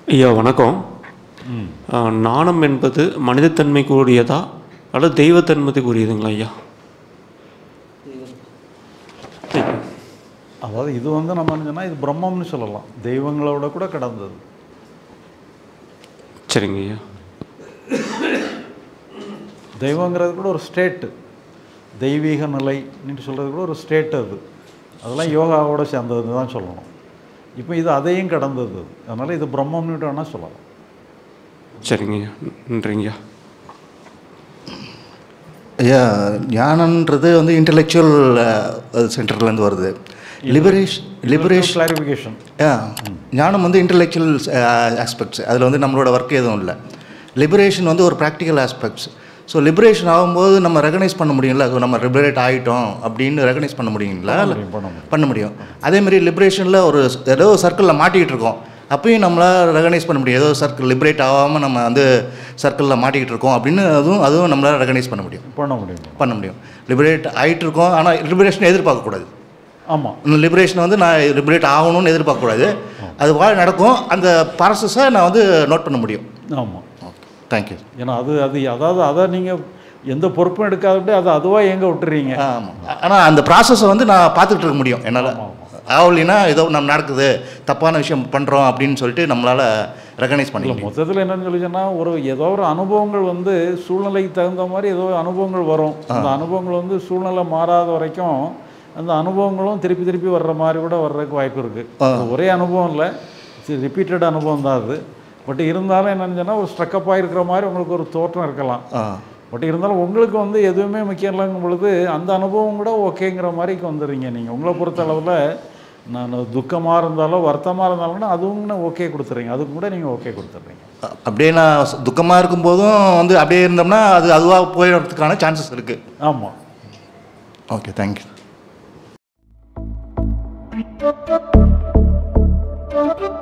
ஐயா வணக்கம் ஆ, நாணம் என்பது மனிதத்தன்மைக்குரியதா அல்லது தெய்வத்தன்மைக்குரியதுங்களா ஐயா அதாவது இது வந்து நம்ம என்ன சொன்னால் இது பிரம்மம்னு சொல்லலாம் தெய்வங்களோட கூட கடந்தது சரிங்க ஐயா தெய்வங்கிறது கூட ஒரு ஸ்டேட்டு தெய்வீக நிலைன்னு சொல்கிறது கூட ஒரு ஸ்டேட் அது அதெல்லாம் யோகாவோட சேர்ந்ததுன்னு தான் சொல்லணும் இப்போ இது அதையும் கடந்தது அதனால் இது பிரம்மம்னு வேணால் சொல்லலாம் சரிங்க ஐயா நன்றிங்க ஐயா ஐயா ஞானன்றது வந்து இன்டலெக்சுவல் சென்டர்லேருந்து வருது லிபரேஷன் லிபரேஷன் கிளாரிஃபிகேஷன் ஞானம் வந்து இன்டலெக்சுவல் ஆஸ்பெக்ட்ஸ் அதில் வந்து நம்மளோட ஒர்க் எதுவும் இல்லை லிபரேஷன் வந்து ஒரு ப்ராக்டிக்கல் ஆஸ்பெக்ட்ஸ் ஸோ லிபரேஷன் ஆகும்போது நம்ம ரெகனைஸ் பண்ண முடியும்ல so நம்ம லிபரேட் ஆகிட்டோம் அப்படின்னு ரெகனைஸ் பண்ண முடியுங்களா இல்ல? பண்ண முடியும் பண்ண முடியும் அதேமாரி லிபரேஷனில் ஒரு ஏதோ சர்க்கிளில் மாட்டிக்கிட்டு இருக்கோம் அப்பயும் நம்மளால் ரெகனைஸ் பண்ண முடியும் ஏதோ சர்க்கிள் லிபரேட் ஆகாமல் நம்ம வந்து சர்க்கிளில் மாட்டிக்கிட்டு இருக்கோம் அப்படின்னு அதுவும் அதுவும் நம்மளால் ரெகனைஸ் பண்ண முடியும் பண்ண முடியும் பண்ண முடியும் லிபரேட் ஆகிட்டு இருக்கோம் ஆனால் லிபரேஷன் எதிர்பார்க்கக்கூடாது ஆமாம் இந்த லிபரேஷன் வந்து நான் லிபரேட் ஆகணும்னு எதிர்பார்க்கக்கூடாது அது வா நடக்கும் அந்த ப்ராசஸை நான் வந்து நோட் பண்ண முடியும் ஆமாம் தேங்க்யூ ஏன்னா அது அது அதாவது அதை நீங்கள் எந்த பொறுப்பும் எடுக்காதபடி அதை அதுவாக எங்கே விட்டுறீங்க ஆமாம் ஆனால் அந்த ப்ராசஸை வந்து நான் பார்த்துக்கிட்டு இருக்க முடியும் என்னால் ஆகலைன்னா ஏதோ நம்ம நடக்குது தப்பான விஷயம் பண்ணுறோம் அப்படின்னு சொல்லிட்டு நம்மளால் ரெகனைஸ் இல்லை பண்ணிக்க முடியும் மொத்தத்தில் என்னன்னு சொல்லி சொன்னால் ஒரு ஏதோ ஒரு அனுபவங்கள் வந்து சூழ்நிலைக்கு தகுந்த மாதிரி ஏதோ அனுபவங்கள் வரும் அந்த அனுபவங்கள் வந்து சூழ்நிலை மாறாத வரைக்கும் அந்த அனுபவங்களும் திருப்பி திருப்பி வர்ற மாதிரி கூட வர்றதுக்கு வாய்ப்பு இருக்குது ஒரே அனுபவம் இல்லை ரிப்பீட்டட் அனுபவம் தான் அது பட் இருந்தாலும் என்னன்னு சொன்னால் ஒரு ஸ்ட்ரக்கப் ஆகிருக்கிற மாதிரி உங்களுக்கு ஒரு தோற்றம் இருக்கலாம் ஆ பட் இருந்தாலும் உங்களுக்கு வந்து எதுவுமே முக்கியம் இல்லைங்கும் பொழுது அந்த அனுபவம் கூட ஓகேங்கிற மாதிரிக்கு வந்துடுறீங்க நீங்கள் உங்களை பொறுத்த அளவில் நான் துக்கமாக இருந்தாலும் வருத்தமாக இருந்தாலும் அதுவும் ஓகே கொடுத்துறீங்க அதுக்கு கூட நீங்கள் ஓகே கொடுத்துட்றீங்க அ- அப்படியே நான் துக்கமாக இருக்கும்போதும் வந்து அப்படியே இருந்தோம்னா அது அதுவாக போயிடுறதுக்கான சான்சஸ் இருக்குது ஆமாம் ஓகே தேங்க்யூ Thank you.